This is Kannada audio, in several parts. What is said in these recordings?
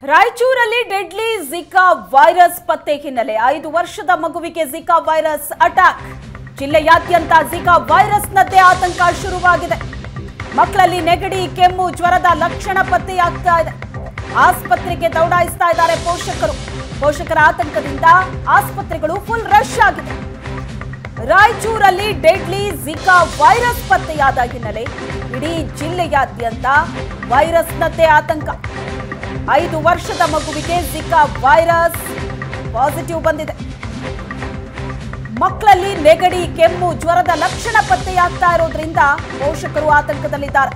ರಾಯಚೂರಲ್ಲಿ ಡೆಡ್ಲಿ ಜಿಕಾ ವೈರಸ್ ಪತ್ತೆ ಹಿನ್ನೆಲೆ ಐದು ವರ್ಷದ ಮಗುವಿಗೆ ಜಿಕಾ ವೈರಸ್ ಅಟ್ಯಾಕ್ ಜಿಲ್ಲೆಯಾದ್ಯಂತ ಜಿಕಾ ವೈರಸ್ನದ್ದೇ ಆತಂಕ ಶುರುವಾಗಿದೆ ಮಕ್ಕಳಲ್ಲಿ ನೆಗಡಿ ಕೆಮ್ಮು ಜ್ವರದ ಲಕ್ಷಣ ಪತ್ತೆಯಾಗ್ತಾ ಇದೆ ಆಸ್ಪತ್ರೆಗೆ ದೌಡಾಯಿಸ್ತಾ ಇದ್ದಾರೆ ಪೋಷಕರು ಪೋಷಕರ ಆತಂಕದಿಂದ ಆಸ್ಪತ್ರೆಗಳು ಫುಲ್ ರಶ್ ಆಗಿದೆ ರಾಯಚೂರಲ್ಲಿ ಡೆಡ್ಲಿ ಜಿಕಾ ವೈರಸ್ ಪತ್ತೆಯಾದ ಹಿನ್ನೆಲೆ ಇಡೀ ಜಿಲ್ಲೆಯಾದ್ಯಂತ ವೈರಸ್ನದ್ದೇ ಆತಂಕ ಐದು ವರ್ಷದ ಮಗುವಿಗೆ ಜಿಕಾ ವೈರಸ್ ಪಾಸಿಟಿವ್ ಬಂದಿದೆ ಮಕ್ಕಳಲ್ಲಿ ನೆಗಡಿ ಕೆಮ್ಮು ಜ್ವರದ ಲಕ್ಷಣ ಪತ್ತೆಯಾಗ್ತಾ ಇರೋದ್ರಿಂದ ಪೋಷಕರು ಆತಂಕದಲ್ಲಿದ್ದಾರೆ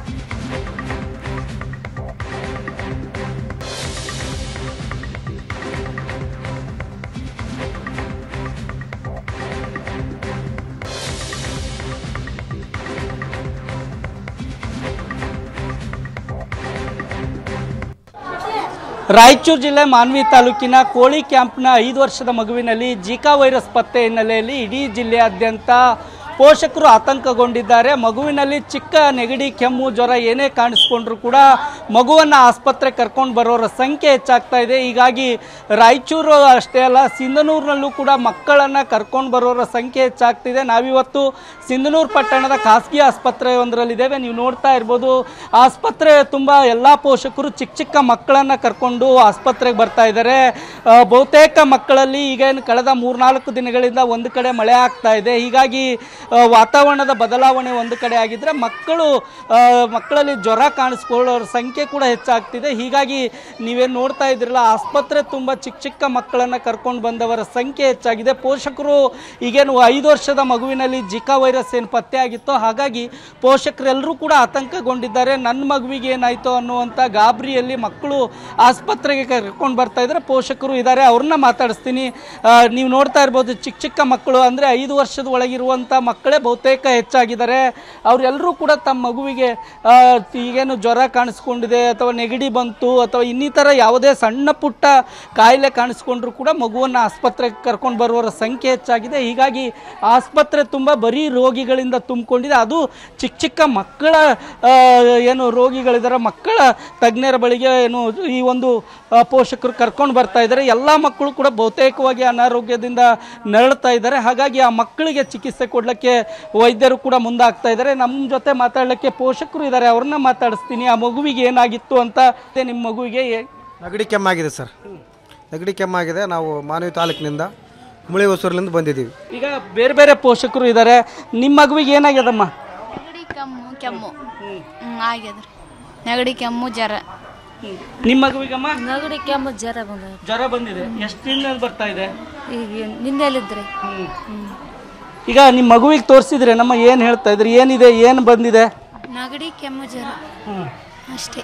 ರಾಯಚೂರು ಜಿಲ್ಲೆ ಮಾನ್ವಿ ತಾಲೂಕಿನ ಕೋಳಿ ಕ್ಯಾಂಪ್ನ ಐದು ವರ್ಷದ ಮಗುವಿನಲ್ಲಿ ಜಿಕಾ ವೈರಸ್ ಪತ್ತೆ ಹಿನ್ನೆಲೆಯಲ್ಲಿ ಇಡೀ ಜಿಲ್ಲೆಯಾದ್ಯಂತ ಪೋಷಕರು ಆತಂಕಗೊಂಡಿದ್ದಾರೆ ಮಗುವಿನಲ್ಲಿ ಚಿಕ್ಕ ನೆಗಡಿ ಕೆಮ್ಮು ಜ್ವರ ಏನೇ ಕಾಣಿಸ್ಕೊಂಡ್ರು ಕೂಡ ಮಗುವನ್ನು ಆಸ್ಪತ್ರೆ ಕರ್ಕೊಂಡು ಬರೋರ ಸಂಖ್ಯೆ ಹೆಚ್ಚಾಗ್ತಾ ಇದೆ ಹೀಗಾಗಿ ರಾಯಚೂರು ಅಷ್ಟೇ ಅಲ್ಲ ಸಿಂಧನೂರಿನಲ್ಲೂ ಕೂಡ ಮಕ್ಕಳನ್ನು ಕರ್ಕೊಂಡು ಬರೋರ ಸಂಖ್ಯೆ ಹೆಚ್ಚಾಗ್ತಿದೆ ನಾವಿವತ್ತು ಸಿಂಧನೂರು ಪಟ್ಟಣದ ಖಾಸಗಿ ಆಸ್ಪತ್ರೆ ಒಂದರಲ್ಲಿದ್ದೇವೆ ನೀವು ನೋಡ್ತಾ ಇರ್ಬೋದು ಆಸ್ಪತ್ರೆ ತುಂಬ ಎಲ್ಲ ಪೋಷಕರು ಚಿಕ್ಕ ಚಿಕ್ಕ ಮಕ್ಕಳನ್ನು ಕರ್ಕೊಂಡು ಆಸ್ಪತ್ರೆಗೆ ಬರ್ತಾ ಇದ್ದಾರೆ ಆ, ಬಹುತೇಕ ಮಕ್ಕಳಲ್ಲಿ ಈಗ ಏನು ಕಳೆದ ಮೂರ್ನಾಲ್ಕು ದಿನಗಳಿಂದ ಒಂದು ಕಡೆ ಮಳೆ ಆಗ್ತಾ ಇದೆ ಹೀಗಾಗಿ ಆ, ವಾತಾವರಣದ ಬದಲಾವಣೆ ಒಂದು ಕಡೆ ಆಗಿದ್ರೆ ಮಕ್ಕಳು ಆ, ಮಕ್ಕಳಲ್ಲಿ ಜ್ವರ ಕಾಣಿಸ್ಕೊಳ್ಳೋರ ಸಂಖ್ಯೆ ಕೂಡ ಹೆಚ್ಚಾಗ್ತಿದೆ ಹೀಗಾಗಿ ನೀವೇನು ನೋಡ್ತಾ ಇದ್ರಲ್ಲ ಆಸ್ಪತ್ರೆ ತುಂಬ ಚಿಕ್ಕ ಚಿಕ್ಕ ಮಕ್ಕಳನ್ನು ಕರ್ಕೊಂಡು ಬಂದವರ ಸಂಖ್ಯೆ ಹೆಚ್ಚಾಗಿದೆ ಪೋಷಕರು ಈಗೇನು ಐದು ವರ್ಷದ ಮಗುವಿನಲ್ಲಿ ಜಿಕಾ ವೈರಸ್ ಏನು ಪತ್ತೆ ಆಗಿತ್ತೋ ಹಾಗಾಗಿ ಪೋಷಕರೆಲ್ಲರೂ ಕೂಡ ಆತಂಕಗೊಂಡಿದ್ದಾರೆ ನನ್ನ ಮಗುವಿಗೆ ಏನಾಯ್ತು ಅನ್ನುವಂಥ ಗಾಬರಿಯಲ್ಲಿ ಮಕ್ಕಳು ಆಸ್ಪತ್ರೆಗೆ ಕರ್ಕೊಂಡು ಬರ್ತಾ ಇದ್ದಾರೆ ಪೋಷಕರು ಇದ್ದಾರೆ ಅವ್ರನ್ನ ಮಾತಾಡಿಸ್ತೀನಿ ಆ, ನೀವು ನೋಡ್ತಾ ಇರ್ಬೋದು ಚಿಕ್ಕ ಚಿಕ್ಕ ಮಕ್ಕಳು ಅಂದರೆ ಐದು ವರ್ಷದ ಒಳಗಿರುವಂಥ ಮಕ್ಕಳೇ ಬಹುತೇಕ ಹೆಚ್ಚಾಗಿದ್ದಾರೆ ಅವರೆಲ್ಲರೂ ಕೂಡ ತಮ್ಮ ಮಗುವಿಗೆ ಆ, ಈಗೇನು ಜ್ವರ ಕಾಣಿಸ್ಕೊಂಡಿದೆ ಅಥವಾ ನೆಗಡಿ ಬಂತು ಅಥವಾ ಇನ್ನಿತರ ಯಾವುದೇ ಸಣ್ಣ ಪುಟ್ಟ ಕಾಯಿಲೆ ಕಾಣಿಸ್ಕೊಂಡ್ರು ಕೂಡ ಮಗುವನ್ನು ಆಸ್ಪತ್ರೆಗೆ ಕರ್ಕೊಂಡು ಬರುವವರ ಸಂಖ್ಯೆ ಹೆಚ್ಚಾಗಿದೆ ಹೀಗಾಗಿ ಆಸ್ಪತ್ರೆ ತುಂಬ ಬರೀ ರೋಗಿಗಳಿಂದ ತುಂಬಿಕೊಂಡಿದೆ ಅದು ಚಿಕ್ಕ ಚಿಕ್ಕ ಮಕ್ಕಳ ಆ, ಏನು ರೋಗಿಗಳಿದ್ದಾರೆ ಮಕ್ಕಳ ತಜ್ಞರ ಬಳಿಗೆ ಏನು ಈ ಒಂದು ಆ, ಪೋಷಕರು ಕರ್ಕೊಂಡು ಬರ್ತಾ ಇದ್ದಾರೆ ಎಲ್ಲ ಮಕ್ಕಳು ಕೂಡ ಬಹುತೇಕವಾಗಿ ಅನಾರೋಗ್ಯದಿಂದ ನರಳ್ತಾ ಇದ್ದಾರೆ ಹಾಗಾಗಿ ಆ ಮಕ್ಕಳಿಗೆ ಚಿಕಿತ್ಸೆ ಕೊಡಲಿಕ್ಕೆ ವೈದ್ಯರು ಕೂಡ ಮುಂದಾಗ್ತಾ ಇದ್ದಾರೆ ನಮ್ಮ ಜೊತೆ ಮಾತಾಡಲಿಕ್ಕೆ ಪೋಷಕರು ಇದ್ದಾರೆ ಅವ್ರನ್ನ ಮಾತಾಡಿಸ್ತೀನಿ ಆ ಮಗುವಿಗೆ ಏನಾಗಿತ್ತು ಅಂತ ಮತ್ತೆ ನಿಮ್ಮ ಮಗುವಿಗೆ ಏ- ನೆಗಡಿ ಕೆಮ್ಮಾಗಿದೆ ಸರ್ ನೆಗಡಿ ಕೆಮ್ಮಾಗಿದೆ ನಾವು ಮಾನವಿ ತಾಲೂಕಿನಿಂದ ಮುಳಿ ಹೊಸೂರಿನಿಂದ ಬಂದಿದ್ದೀವಿ ಈಗ ಬೇರೆ ಬೇರೆ ಪೋಷಕರು ಇದ್ದಾರೆ ನಿಮ್ಮ ಮಗುವಿಗೆ ಏನಾಗ್ಯದಮ್ಮ ನೆಗಡಿ ಕೆಮ್ಮು ಕೆಮ್ಮು ಹ್ಞೂ ಆಗ್ಯದ್ರಿ ನೆಗಡಿ ಕೆಮ್ಮು ಜ್ವರ ನಿಮ್ಮ ಮಗುವಿಗಮ್ಮ ನೆಗಡಿ ಕೆಮ್ಮು ಜ್ವರ ಬಂದ ಜ್ವರ ಬಂದಿದೆ ಎಷ್ಟು ದಿನ ಬರ್ತಾ ಇದೆ ಈಗ ನಿನ್ನೆಲಿದ್ರಿ ಈಗ ನಿಮ್ಮ ಮಗುವಿಗೆ ತೋರಿಸಿದ್ರೆ ನಮ್ಮ ಏನು ಹೇಳ್ತಾ ಇದ್ರಿ ಏನಿದೆ ಏನು ಬಂದಿದೆ ನೆಗಡಿ ಕೆಮ್ಮು ಜ್ವರ ಅಷ್ಟೇ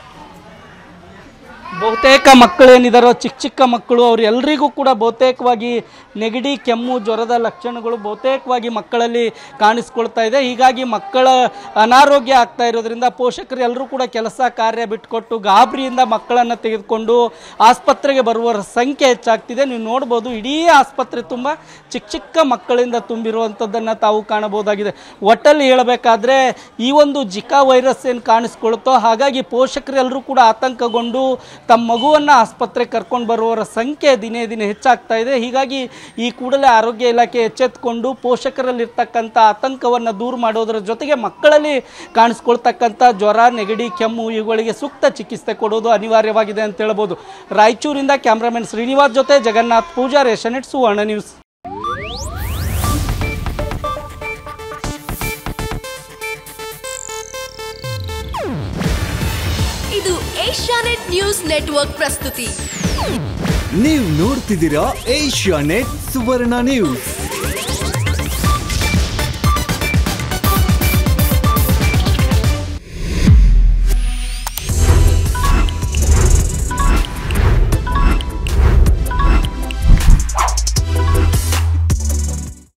ಬಹುತೇಕ ಮಕ್ಕಳೇನಿದಾರೋ ಚಿಕ್ಕ ಚಿಕ್ಕ ಮಕ್ಕಳು ಅವ್ರು ಎಲ್ರಿಗೂ ಕೂಡ ಬಹುತೇಕವಾಗಿ ನೆಗಡಿ ಕೆಮ್ಮು ಜ್ವರದ ಲಕ್ಷಣಗಳು ಬಹುತೇಕವಾಗಿ ಮಕ್ಕಳಲ್ಲಿ ಕಾಣಿಸ್ಕೊಳ್ತಾ ಇದೆ ಹೀಗಾಗಿ ಮಕ್ಕಳ ಅನಾರೋಗ್ಯ ಆಗ್ತಾ ಇರೋದ್ರಿಂದ ಪೋಷಕರು ಎಲ್ಲರೂ ಕೂಡ ಕೆಲಸ ಕಾರ್ಯ ಬಿಟ್ಕೊಟ್ಟು ಗಾಬರಿಯಿಂದ ಮಕ್ಕಳನ್ನು ತೆಗೆದುಕೊಂಡು ಆಸ್ಪತ್ರೆಗೆ ಬರುವವರ ಸಂಖ್ಯೆ ಹೆಚ್ಚಾಗ್ತಿದೆ ನೀವು ನೋಡ್ಬೋದು ಇಡೀ ಆಸ್ಪತ್ರೆ ತುಂಬ ಚಿಕ್ಕ ಚಿಕ್ಕ ಮಕ್ಕಳಿಂದ ತುಂಬಿರುವಂಥದ್ದನ್ನು ತಾವು ಕಾಣಬಹುದಾಗಿದೆ ಒಟ್ಟಲ್ಲಿ ಹೇಳಬೇಕಾದ್ರೆ ಈ ಒಂದು ಜಿಕಾ ವೈರಸ್ ಏನು ಕಾಣಿಸ್ಕೊಳುತ್ತೋ ಹಾಗಾಗಿ ಪೋಷಕರೆಲ್ಲರೂ ಕೂಡ ಆತಂಕಗೊಂಡು ತಮ್ಮ ಮಗುವನ್ನು ಆಸ್ಪತ್ರೆಗೆ ಕರ್ಕೊಂಡು ಬರುವವರ ಸಂಖ್ಯೆ ದಿನೇ ದಿನೇ ಹೆಚ್ಚಾಗ್ತಾ ಇದೆ ಹೀಗಾಗಿ ಈ ಕೂಡಲೇ ಆರೋಗ್ಯ ಇಲಾಖೆ ಎಚ್ಚೆತ್ತುಕೊಂಡು ಪೋಷಕರಲ್ಲಿರ್ತಕ್ಕಂಥ ಆತಂಕವನ್ನು ದೂರ ಮಾಡೋದರ ಜೊತೆಗೆ ಮಕ್ಕಳಲ್ಲಿ ಕಾಣಿಸ್ಕೊಳ್ತಕ್ಕಂಥ ಜ್ವರ ನೆಗಡಿ ಕೆಮ್ಮು ಇವುಗಳಿಗೆ ಸೂಕ್ತ ಚಿಕಿತ್ಸೆ ಕೊಡೋದು ಅನಿವಾರ್ಯವಾಗಿದೆ ಅಂತ ಹೇಳ್ಬೋದು ರಾಯಚೂರಿಂದ ಕ್ಯಾಮ್ರಾಮನ್ ಶ್ರೀನಿವಾಸ್ ಜೊತೆ ಜಗನ್ನಾಥ್ ಪೂಜಾರ್ ಏಷ್ಯಾನೆಟ್ ಸುವರ್ಣ ನ್ಯೂಸ್ ಇದು ಏಷ್ಯಾನೆಟ್ ನ್ಯೂಸ್ ನೆಟ್ವರ್ಕ್ ಪ್ರಸ್ತುತಿ ನೀವು ನೋಡ್ತಿದ್ದೀರಾ ಏಷ್ಯಾ ನೆಟ್ ಸುವರ್ಣ ನ್ಯೂಸ್